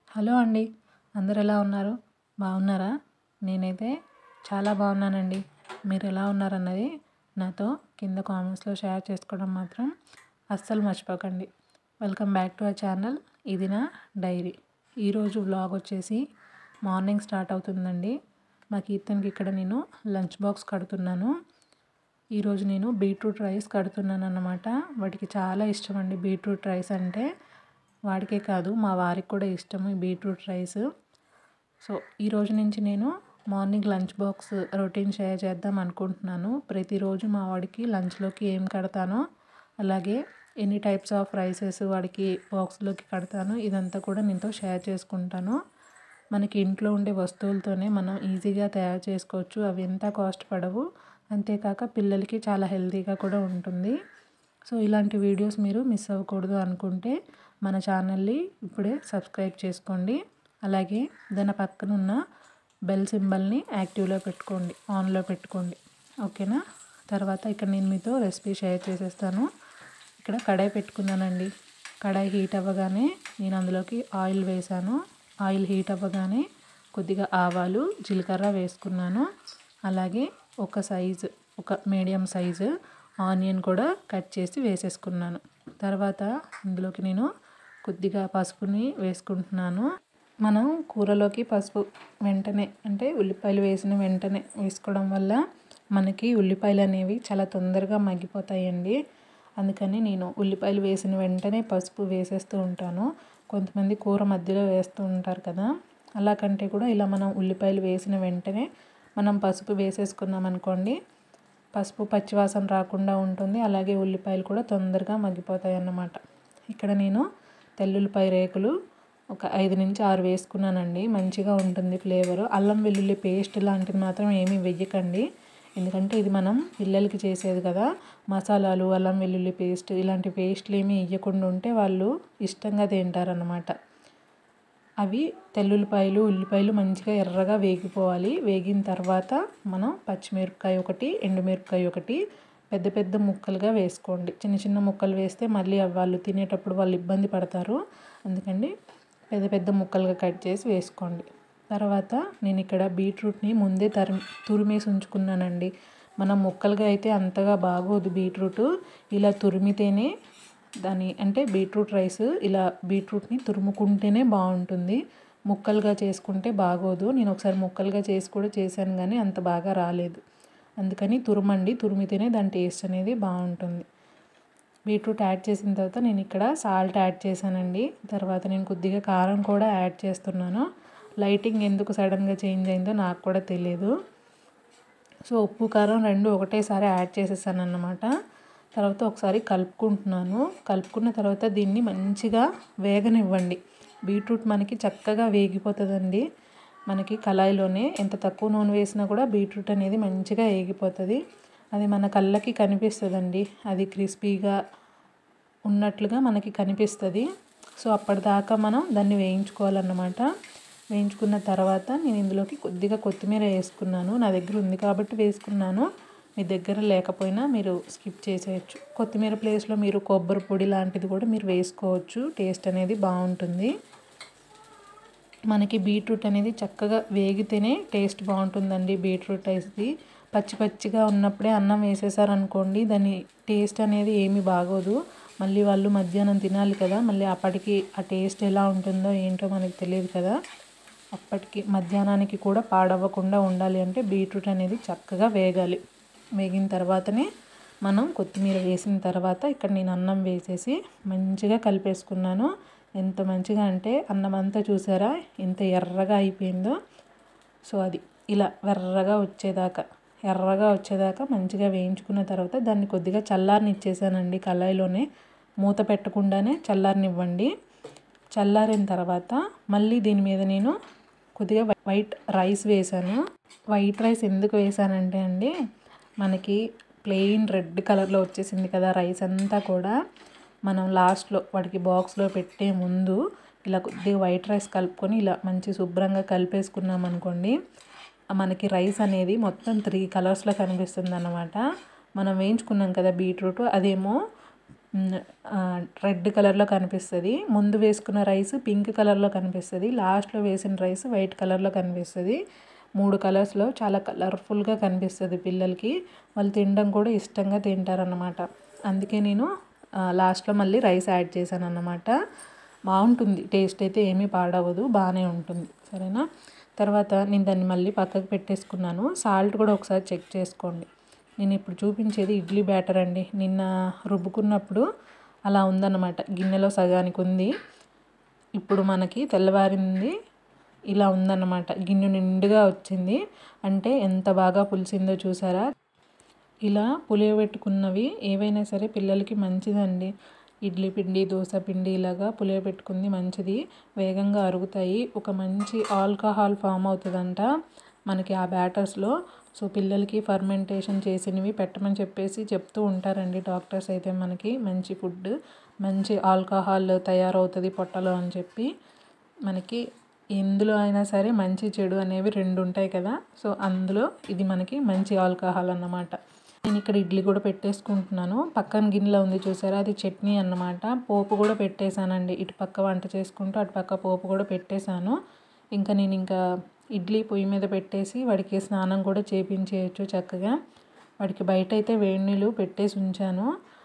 hello అండి అందరు ఎలా ఉన్నారు బాగున్నారా నేనైతే చాలా బాగున్నానండి మీరు ఎలా ఉన్నారన్నది నాతో కింద కామెంట్స్లో షేర్ చేసుకోవడం మాత్రం అస్సలు మర్చిపోకండి welcome back to our channel ఇది నా డైరీ ఈరోజు వ్లాగ్ వచ్చేసి మార్నింగ్ స్టార్ట్ అవుతుందండి మా కీర్తన్కి ఇక్కడ నేను లంచ్ బాక్స్ కడుతున్నాను ఈరోజు నేను బీట్రూట్ రైస్ కడుతున్నాను అన్నమాట వాడికి చాలా ఇష్టం అండి బీట్రూట్ రైస్ అంటే వాడికే కాదు మా వారికి కూడా ఇష్టం ఈ బీట్రూట్ రైస్ సో ఈరోజు నుంచి నేను morning lunch box routine share చేద్దాం అనుకుంటున్నాను ప్రతిరోజు మా వాడికి లంచ్లోకి ఏం కడతానో అలాగే ఎన్ని టైప్స్ ఆఫ్ రైసెస్ వాడికి బాక్స్లోకి కడతాను ఇదంతా కూడా నీతో షేర్ చేసుకుంటాను మనకి ఇంట్లో ఉండే వస్తువులతోనే మనం ఈజీగా తయారు చేసుకోవచ్చు అవి ఎంత కాస్ట్ పడవు అంతేకాక పిల్లలకి చాలా హెల్తీగా కూడా ఉంటుంది సో ఇలాంటి వీడియోస్ మీరు మిస్ అవ్వకూడదు అనుకుంటే మన ఛానల్ని ఇప్పుడే సబ్స్క్రైబ్ చేసుకోండి అలాగే దాని పక్కన ఉన్న బెల్ సింబల్ని యాక్టివ్లో పెట్టుకోండి ఆన్లో పెట్టుకోండి ఓకేనా తర్వాత ఇక్కడ నేను మీతో రెసిపీ షేర్ చేసేస్తాను ఇక్కడ కడాయి పెట్టుకున్నానండి కడాయి హీట్ అవ్వగానే నేను అందులోకి ఆయిల్ వేసాను ఆయిల్ హీట్ అవ్వగానే కొద్దిగా ఆవాలు జీలకర్ర వేసుకున్నాను అలాగే ఒక సైజు ఒక మీడియం సైజు ఆనియన్ కూడా కట్ చేసి వేసేసుకున్నాను తర్వాత ఇందులోకి నేను కొద్దిగా పసుపుని వేసుకుంటున్నాను మనం కూరలోకి పసుపు వెంటనే అంటే ఉల్లిపాయలు వేసిన వెంటనే వేసుకోవడం వల్ల మనకి ఉల్లిపాయలు అనేవి చాలా తొందరగా మగ్గిపోతాయండి అందుకని నేను ఉల్లిపాయలు వేసిన వెంటనే పసుపు వేసేస్తూ ఉంటాను కొంతమంది కూర మధ్యలో వేస్తూ ఉంటారు కదా అలా కంటే కూడా ఇలా మనం ఉల్లిపాయలు వేసిన వెంటనే మనం పసుపు వేసేసుకున్నాం అనుకోండి పసుపు పచ్చివాసన రాకుండా ఉంటుంది అలాగే ఉల్లిపాయలు కూడా తొందరగా మగ్గిపోతాయి అన్నమాట ఇక్కడ నేను తెల్లుల్లిపాయ రేకులు ఒక ఐదు నుంచి ఆరు వేసుకున్నానండి మంచిగా ఉంటుంది ఫ్లేవర్ అల్లం వెల్లుల్లి పేస్ట్ లాంటిది మాత్రం ఏమీ వెయ్యకండి ఎందుకంటే ఇది మనం పిల్లలకి చేసేది కదా మసాలాలు అల్లం వెల్లుల్లి పేస్ట్ ఇలాంటి పేస్ట్లు ఏమీ వేయకుండా ఉంటే వాళ్ళు ఇష్టంగా తింటారనమాట అవి తెల్లుల్లిపాయలు ఉల్లిపాయలు మంచిగా ఎర్రగా వేగిపోవాలి వేగిన తర్వాత మనం పచ్చిమిరపకాయ ఒకటి ఎండుమిరపకాయ ఒకటి పెద్ద పెద్ద ముక్కలుగా వేసుకోండి చిన్న చిన్న ముక్కలు వేస్తే మళ్ళీ వాళ్ళు తినేటప్పుడు వాళ్ళు ఇబ్బంది పడతారు అందుకని పెద్ద పెద్ద ముక్కలుగా కట్ చేసి వేసుకోండి తర్వాత నేను ఇక్కడ బీట్రూట్ని ముందే తరిమి తురిమేసి ఉంచుకున్నానండి మనం ముక్కలుగా అయితే అంతగా బాగోదు బీట్రూట్ ఇలా తురిమితేనే దాని అంటే బీట్రూట్ రైస్ ఇలా బీట్రూట్ని తురుముకుంటేనే బాగుంటుంది ముక్కలుగా చేసుకుంటే బాగోదు నేను ఒకసారి ముక్కలుగా చేసి కూడా చేశాను కానీ అంత బాగా రాలేదు అందుకని తురుమండి తురిమితేనే దాని టేస్ట్ అనేది బాగుంటుంది బీట్రూట్ యాడ్ చేసిన తర్వాత నేను ఇక్కడ సాల్ట్ యాడ్ చేశానండి తర్వాత నేను కొద్దిగా కారం కూడా యాడ్ చేస్తున్నాను లైటింగ్ ఎందుకు సడన్గా చేంజ్ అయిందో నాకు కూడా తెలియదు సో ఉప్పు కారం రెండు ఒకటేసారి యాడ్ చేసేసాను అన్నమాట తర్వాత ఒకసారి కలుపుకుంటున్నాను కలుపుకున్న తర్వాత దీన్ని మంచిగా వేగనివ్వండి బీట్రూట్ మనకి చక్కగా వేగిపోతుందండి మనకి కళాయిలోనే ఎంత తక్కువ నూనె వేసినా కూడా బీట్రూట్ అనేది మంచిగా వేగిపోతుంది అది మన కళ్ళకి కనిపిస్తుందండి అది క్రిస్పీగా ఉన్నట్లుగా మనకి కనిపిస్తుంది సో అప్పటిదాకా మనం దాన్ని వేయించుకోవాలన్నమాట వేయించుకున్న తర్వాత నేను ఇందులోకి కొద్దిగా కొత్తిమీర వేసుకున్నాను నా దగ్గర ఉంది కాబట్టి వేసుకున్నాను మీ దగ్గర లేకపోయినా మీరు స్కిప్ చేసేయచ్చు కొత్తిమీర ప్లేస్లో మీరు కొబ్బరి పొడి లాంటిది కూడా మీరు వేసుకోవచ్చు టేస్ట్ అనేది బాగుంటుంది మనకి బీట్రూట్ అనేది చక్కగా వేగితేనే టేస్ట్ బాగుంటుందండి బీట్రూట్ రైస్ది పచ్చి పచ్చిగా ఉన్నప్పుడే అన్నం వేసేసారనుకోండి దాని టేస్ట్ అనేది ఏమీ బాగోదు మళ్ళీ వాళ్ళు మధ్యాహ్నం తినాలి కదా మళ్ళీ అప్పటికి ఆ టేస్ట్ ఎలా ఉంటుందో ఏంటో మనకు తెలియదు కదా అప్పటికి మధ్యాహ్నానికి కూడా పాడవ్వకుండా ఉండాలి అంటే బీట్రూట్ అనేది చక్కగా వేగాలి వేగిన తర్వాతనే మనం కొత్తిమీర వేసిన తర్వాత ఇక్కడ నేను అన్నం వేసేసి మంచిగా కలిపేసుకున్నాను ఎంత మంచిగా అంటే అన్నం అంతా చూసారా ఎంత ఎర్రగా అయిపోయిందో సో అది ఇలా ఎర్రగా వచ్చేదాకా ఎర్రగా వచ్చేదాకా మంచిగా వేయించుకున్న తర్వాత దాన్ని కొద్దిగా చల్లారని ఇచ్చేసానండి కళాయిలోనే మూత పెట్టకుండానే చల్లారనివ్వండి చల్లారిన తర్వాత మళ్ళీ దీని మీద నేను కొద్దిగా వైట్ రైస్ వేసాను వైట్ రైస్ ఎందుకు వేసానంటే అండి మనకి ప్లెయిన్ రెడ్ కలర్లో వచ్చేసింది కదా రైస్ అంతా కూడా మనం లాస్ట్లో వాడికి బాక్స్లో పెట్టే ముందు ఇలా కొద్దిగా వైట్ రైస్ కలుపుకొని ఇలా మంచి శుభ్రంగా కలిపేసుకున్నాం అనుకోండి మనకి రైస్ అనేది మొత్తం త్రీ కలర్స్లో కనిపిస్తుంది అన్నమాట మనం వేయించుకున్నాం కదా బీట్రూట్ అదేమో రెడ్ కలర్లో కనిపిస్తుంది ముందు వేసుకున్న రైస్ పింక్ కలర్లో కనిపిస్తుంది లాస్ట్లో వేసిన రైస్ వైట్ కలర్లో కనిపిస్తుంది మూడు కలర్స్లో చాలా కలర్ఫుల్గా కనిపిస్తుంది పిల్లలకి వాళ్ళు తినడం కూడా ఇష్టంగా తింటారన్నమాట అందుకే నేను లాస్ట్లో మళ్ళీ రైస్ యాడ్ చేశాను అన్నమాట బాగుంటుంది టేస్ట్ అయితే ఏమీ పాడవదు బాగానే ఉంటుంది సరేనా తర్వాత నేను దాన్ని మళ్ళీ పక్కకు పెట్టేసుకున్నాను సాల్ట్ కూడా ఒకసారి చెక్ చేసుకోండి నేను ఇప్పుడు చూపించేది ఇడ్లీ బ్యాటర్ అండి నిన్న రుబ్బుకున్నప్పుడు అలా ఉందన్నమాట గిన్నెలో సగానికి ఉంది ఇప్పుడు మనకి తెల్లవారింది ఇలా ఉందన్నమాట గిన్నె నిండుగా వచ్చింది అంటే ఎంత బాగా పులిసిందో చూసారా ఇలా పులియబెట్టుకున్నవి ఏవైనా సరే పిల్లలకి మంచిదండి ఇడ్లీ పిండి దోశ పిండి ఇలాగా పులియబెట్టుకుంది మంచిది వేగంగా అరుగుతాయి ఒక మంచి ఆల్కహాల్ ఫామ్ అవుతుందంట మనకి ఆ బ్యాటర్స్లో సో పిల్లలకి ఫర్మెంటేషన్ చేసినవి పెట్టమని చెప్పేసి చెప్తూ ఉంటారండి డాక్టర్స్ అయితే మనకి మంచి ఫుడ్ మంచి ఆల్కహాల్ తయారవుతుంది పొట్టలో అని చెప్పి మనకి ఎందులో అయినా సరే మంచి చెడు అనేవి రెండు ఉంటాయి కదా సో అందులో ఇది మనకి మంచి ఆల్కహాల్ అన్నమాట నేను ఇక్కడ ఇడ్లీ కూడా పెట్టేసుకుంటున్నాను పక్కన గిన్నెలో ఉంది చూసారా అది చట్నీ అన్నమాట పోపు కూడా పెట్టేశానండి ఇటు పక్క వంట చేసుకుంటూ అటు పక్క పోపు కూడా పెట్టేశాను ఇంకా నేను ఇంకా ఇడ్లీ పొయ్యి మీద పెట్టేసి వాడికి స్నానం కూడా చేపించేయచ్చు చక్కగా వాడికి బయట అయితే వేడి నీళ్ళు పెట్టేసి ఉంచాను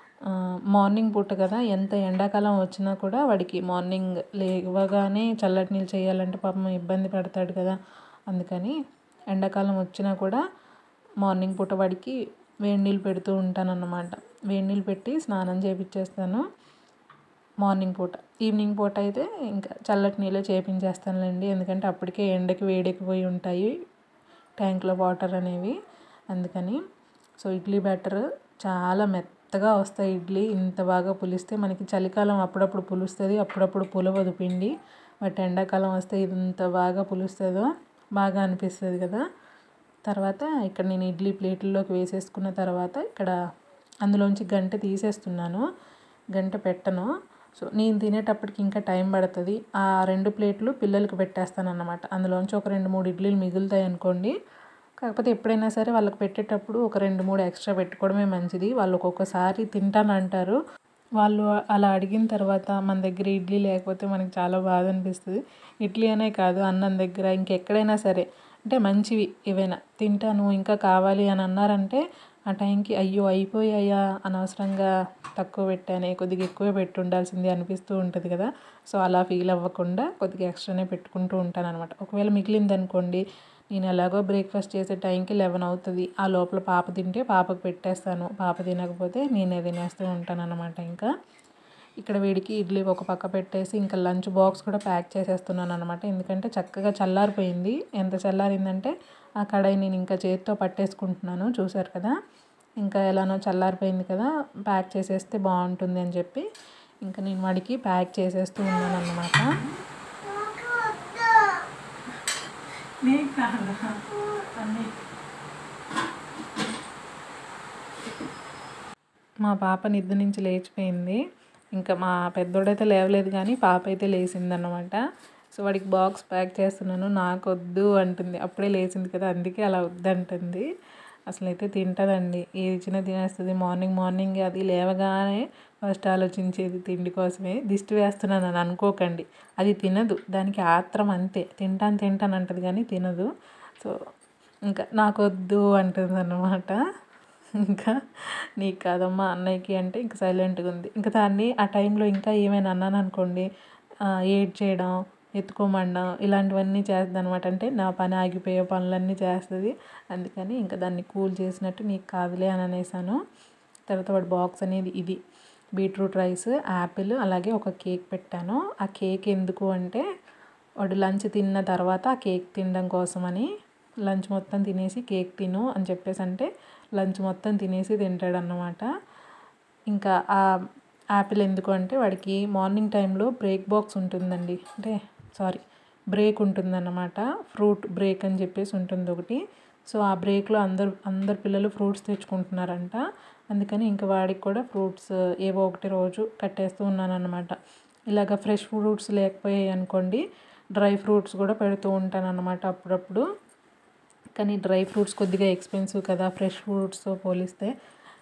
మార్నింగ్ పూట కదా ఎంత ఎండాకాలం వచ్చినా కూడా వాడికి మార్నింగ్ లేవగానే చల్లటి నీళ్ళు చేయాలంటే పాపం ఇబ్బంది పడతాడు కదా అందుకని ఎండాకాలం వచ్చినా కూడా మార్నింగ్ పూట వాడికి వేడి నీళ్ళు పెడుతూ ఉంటాను అన్నమాట వేడి నీళ్ళు పెట్టి స్నానం చేపించేస్తాను మార్నింగ్ పూట ఈవినింగ్ పూట అయితే ఇంకా చల్లటి నీళ్ళే చేపించేస్తానులేండి ఎందుకంటే అప్పటికే ఎండకి వేడెక్కిపోయి ఉంటాయి ట్యాంక్లో వాటర్ అనేవి అందుకని సో ఇడ్లీ బ్యాటర్ చాలా మెత్తగా వస్తాయి ఇడ్లీ ఇంత బాగా పులిస్తే మనకి చలికాలం అప్పుడప్పుడు పులుస్తుంది అప్పుడప్పుడు పులవదు పిండి బట్ ఎండాకాలం వస్తే ఇది ఇంత బాగా పులుస్తుందో బాగా అనిపిస్తుంది కదా తర్వాత ఇక్కడ నేను ఇడ్లీ ప్లేట్లలోకి వేసేసుకున్న తర్వాత ఇక్కడ అందులోంచి గంట తీసేస్తున్నాను గంట పెట్టను సో నేను తినేటప్పటికి ఇంకా టైం పడుతుంది ఆ రెండు ప్లేట్లు పిల్లలకి పెట్టేస్తాను అన్నమాట అందులోంచి ఒక రెండు మూడు ఇడ్లీలు మిగులుతాయి అనుకోండి కాకపోతే ఎప్పుడైనా సరే వాళ్ళకి పెట్టేటప్పుడు ఒక రెండు మూడు ఎక్స్ట్రా పెట్టుకోవడమే మంచిది వాళ్ళు ఒక్కొక్కసారి తింటానంటారు వాళ్ళు అలా అడిగిన తర్వాత మన దగ్గర ఇడ్లీ లేకపోతే మనకి చాలా బాధ అనిపిస్తుంది ఇడ్లీ అనే కాదు అన్నం దగ్గర ఇంకెక్కడైనా సరే అంటే మంచివి ఏవైనా తింటాను ఇంకా కావాలి అని అన్నారంటే ఆ టైంకి అయ్యో అయిపోయాయా అనవసరంగా తక్కువ పెట్టానే కొద్దిగా ఎక్కువే పెట్టి ఉండాల్సింది అనిపిస్తూ ఉంటుంది కదా సో అలా ఫీల్ అవ్వకుండా కొద్దిగా ఎక్స్ట్రానే పెట్టుకుంటూ ఉంటాను అనమాట ఒకవేళ మిగిలింది అనుకోండి నేను ఎలాగో బ్రేక్ఫాస్ట్ చేసే టైంకి లెవెన్ అవుతుంది ఆ లోపల పాప తింటే పాపకు పెట్టేస్తాను పాప తినకపోతే నేనే తినేస్తూ ఉంటాను అనమాట ఇంకా ఇక్కడ వీడికి ఇడ్లీ ఒక పక్క పెట్టేసి ఇంకా లంచ్ బాక్స్ కూడా ప్యాక్ చేసేస్తున్నాను అనమాట ఎందుకంటే చక్కగా చల్లారిపోయింది ఎంత చల్లారిందంటే ఆ కడాయి నేను ఇంకా చేతితో పట్టేసుకుంటున్నాను చూసారు కదా ఇంకా ఎలానో చల్లారిపోయింది కదా ప్యాక్ చేసేస్తే బాగుంటుంది అని చెప్పి ఇంకా నేను వాడికి ప్యాక్ చేసేస్తూ ఉన్నాను అనమాట మా పాప నిద్ర నుంచి లేచిపోయింది ఇంకా మా పెద్దోడైతే లేవలేదు కానీ పాప అయితే లేచిందన్నమాట సో వాడికి బాక్స్ ప్యాక్ చేస్తున్నాను నాకు వద్దు అంటుంది అప్పుడే లేచింది కదా అందుకే అలా వద్దంటుంది అసలు అయితే తింటుందండి ఏది ఇచ్చినా తినేస్తుంది మార్నింగ్ మార్నింగ్ అది లేవగానే ఫస్ట్ ఆలోచించేది తిండి కోసమే దిష్టి వేస్తున్నాను అని అనుకోకండి అది తినదు దానికి ఆత్రం అంతే తింటాను తింటాను అంటది కానీ తినదు సో ఇంకా నాకు వద్దు అంటుంది అన్నమాట ఇంకా నీకు కాదమ్మా అన్నయ్యకి అంటే ఇంకా సైలెంట్గా ఉంది ఇంకా దాన్ని ఆ టైంలో ఇంకా ఏమైనా అన్నాను అనుకోండి ఏడ్ చేయడం ఎత్తుకోమండం ఇలాంటివన్నీ చేస్తుంది అనమాట అంటే నా పని ఆగిపోయే పనులన్నీ చేస్తుంది అందుకని ఇంకా దాన్ని కూల్ చేసినట్టు నీకు కాదులే అని అనేసాను తర్వాత వాడి బాక్స్ అనేది ఇది బీట్రూట్ రైస్ యాపిల్ అలాగే ఒక కేక్ పెట్టాను ఆ కేక్ ఎందుకు అంటే వాడు లంచ్ తిన్న తర్వాత ఆ కేక్ తినడం కోసమని లంచ్ మొత్తం తినేసి కేక్ తిను అని చెప్పేసి అంటే లంచ్ మొత్తం తినేసి తింటాడన్నమాట ఇంకా ఆ యాపిల్ ఎందుకు అంటే వాడికి మార్నింగ్ టైంలో బ్రేక్ బాక్స్ ఉంటుందండి అంటే సారీ బ్రేక్ ఉంటుందన్నమాట ఫ్రూట్ బ్రేక్ అని చెప్పేసి ఉంటుంది ఒకటి సో ఆ బ్రేక్లో అందరు అందరు పిల్లలు ఫ్రూట్స్ తెచ్చుకుంటున్నారంట అందుకని ఇంకా వాడికి కూడా ఫ్రూట్స్ ఏవో ఒకటి రోజు కట్టేస్తూ ఉన్నాను అనమాట ఇలాగ ఫ్రెష్ ఫ్రూట్స్ లేకపోయాయి అనుకోండి డ్రై ఫ్రూట్స్ కూడా పెడుతూ ఉంటాను అనమాట అప్పుడప్పుడు కానీ డ్రై ఫ్రూట్స్ కొద్దిగా ఎక్స్పెన్సివ్ కదా ఫ్రెష్ ఫ్రూట్స్తో పోలిస్తే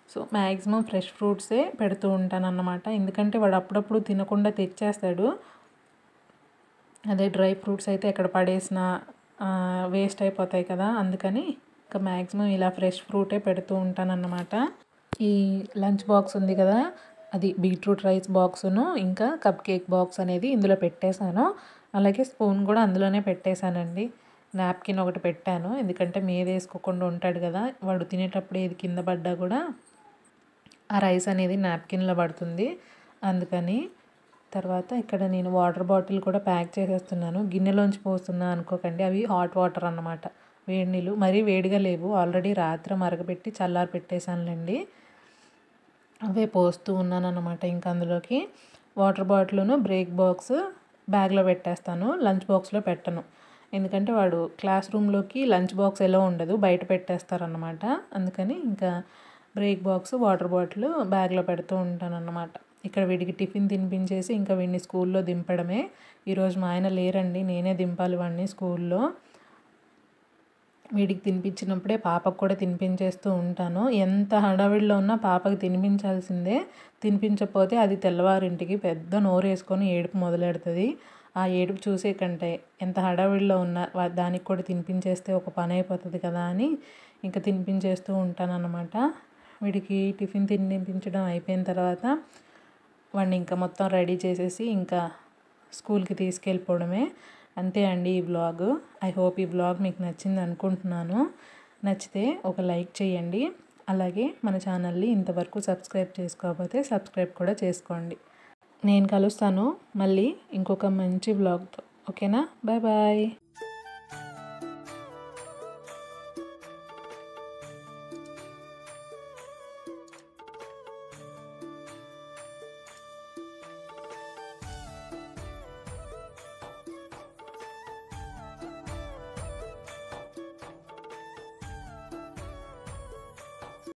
సో మ్యాక్సిమం ఫ్రెష్ ఫ్రూట్సే పెడుతూ ఉంటాను అన్నమాట ఎందుకంటే వాడు అప్పుడప్పుడు తినకుండా తెచ్చేస్తాడు అదే డ్రై ఫ్రూట్స్ అయితే ఎక్కడ పడేసిన వేస్ట్ అయిపోతాయి కదా అందుకని ఇంకా మ్యాక్సిమం ఇలా ఫ్రెష్ ఫ్రూటే పెడుతూ ఉంటానన్నమాట ఈ లంచ్ బాక్స్ ఉంది కదా అది బీట్రూట్ రైస్ బాక్సును ఇంకా కప్ కేక్ బాక్స్ అనేది ఇందులో పెట్టేశాను అలాగే స్పూన్ కూడా అందులోనే పెట్టేశానండి నాప్కిన్ ఒకటి పెట్టాను ఎందుకంటే మీద వేసుకోకుండా ఉంటాడు కదా వాడు తినేటప్పుడు ఏది కింద పడ్డా కూడా ఆ రైస్ అనేది నాప్కిన్లో పడుతుంది అందుకని తర్వాత ఇక్కడ నేను వాటర్ బాటిల్ కూడా ప్యాక్ చేసేస్తున్నాను గిన్నెలోంచి పోస్తున్నా అనుకోకండి అవి హాట్ వాటర్ అన్నమాట వేడి నీళ్ళు మరీ వేడిగా లేవు ఆల్రెడీ రాత్రి మరగబెట్టి చల్లారి పెట్టేశానులేండి అవే పోస్తూ ఉన్నాను అనమాట ఇంకా అందులోకి వాటర్ బాటిల్ను బ్రేక్ బాక్స్ బ్యాగ్లో పెట్టేస్తాను లంచ్ బాక్స్లో పెట్టను ఎందుకంటే వాడు క్లాస్ రూమ్లోకి లంచ్ బాక్స్ ఎలా ఉండదు బయట పెట్టేస్తారనమాట అందుకని ఇంకా బ్రేక్ బాక్స్ వాటర్ బాటిల్ బ్యాగ్లో పెడుతూ ఉంటాను అన్నమాట ఇక్కడ వీడికి టిఫిన్ తినిపించేసి ఇంకా వీడిని స్కూల్లో దింపడమే ఈరోజు మా ఆయన లేరండి నేనే దింపాలి వాడిని స్కూల్లో వీడికి తినిపించినప్పుడే పాపకు కూడా తినిపించేస్తూ ఉంటాను ఎంత హడావిడిలో ఉన్నా పాపకి తినిపించాల్సిందే తినిపించకపోతే అది తెల్లవారింటికి పెద్ద నోరు వేసుకొని ఏడుపు మొదలెడుతుంది ఆ ఏడుపు చూసే కంటే ఎంత హడావిడిలో ఉన్న వా- దానికి కూడా తినిపించేస్తే ఒక పని అయిపోతుంది కదా అని ఇంకా తినిపించేస్తూ ఉంటానన్నమాట వీడికి టిఫిన్ తినిపించడం అయిపోయిన తర్వాత వాడిని ఇంకా మొత్తం రెడీ చేసేసి ఇంకా స్కూల్కి తీసుకెళ్ళిపోవడమే అంతే అండి ఈ బ్లాగ్ ఐ హోప్ ఈ బ్లాగ్ మీకు నచ్చింది అనుకుంటున్నాను నచ్చితే ఒక లైక్ చేయండి అలాగే మన ఛానల్ని ఇంతవరకు సబ్స్క్రైబ్ చేసుకోకపోతే సబ్స్క్రైబ్ కూడా చేసుకోండి నేను కలుస్తాను మళ్ళీ ఇంకొక మంచి బ్లాగ్తో ఓకేనా బాయ్ బాయ్